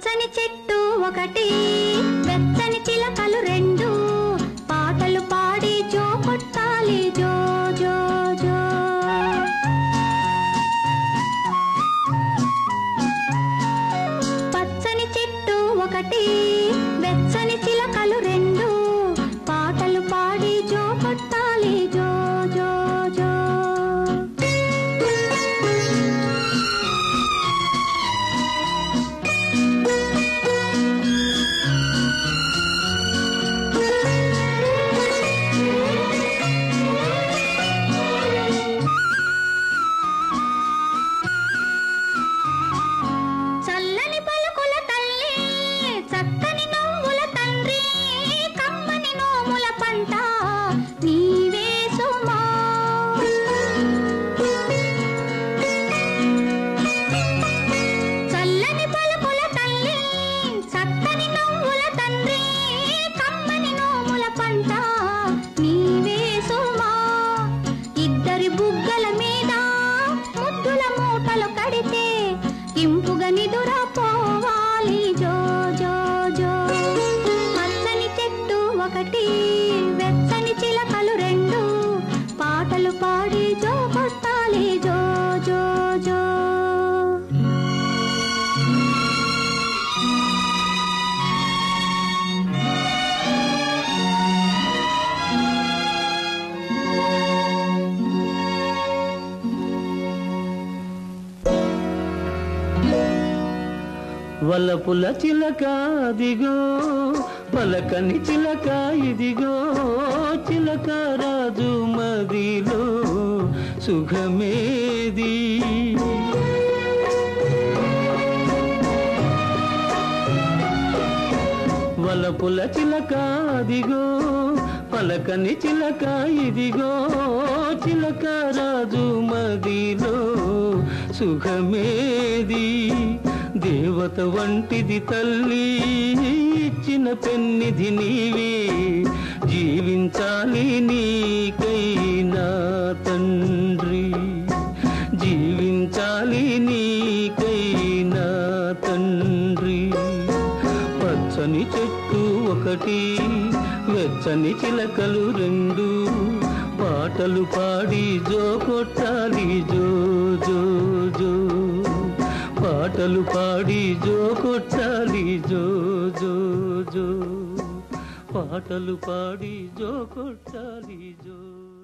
పచ్చని చెట్టు ఒకటి వెచ్చని చిలకలు రెండు పాటలు పాడి జో కొట్టాలి జో జో జో పచ్చని చెట్టు ఒకటి వెచ్చని చిలకలు రెండు పాటలు పాడి జో కొట్టాలి జో జో జో చల్లని పలుకుల తల్లి చక్కని నవ్వుల తండ్రి కమ్మని నోముల పంట నీవే సుమా చల్లని పలుకుల తల్లి చక్కని నవ్వుల తండ్రి కమ్మని నోముల పంట నీవే సుమా ఇద్దరి బుగ్గల మీద ముద్దుల మూటలు కడితే ఇంపుగా నిదురా పోవాలి జో జో జో పచ్చని చెట్టు ఒకటి వెచ్చని చిలకలు రెండు పాటలు పాడి జో కొట్టాలి జో జో జో వలపుల చిలక దిగో పలకని చిలక ఇదిగో చిలక రాజు మదిలో సుఖమేది వలపుల చిలక దిగో పలకని చిలక ఇదిగో చిలక రాజు మదిలో సుఖమేది దేవత వంటిది తల్లి ఇచ్చిన పెన్నిధి నీవే జీవించాలి నీకైనా తండ్రి జీవించాలి నీకైనా తండ్రి పచ్చని చెట్టు ఒకటి వెచ్చని చిలకలు రెండు పాటలు పాడి జో కొట్టాలి జో జో జో పాటలు పాడి జో కొట్టాలి జో జో జో పాటలు పాడి జో కొట్టాలి జో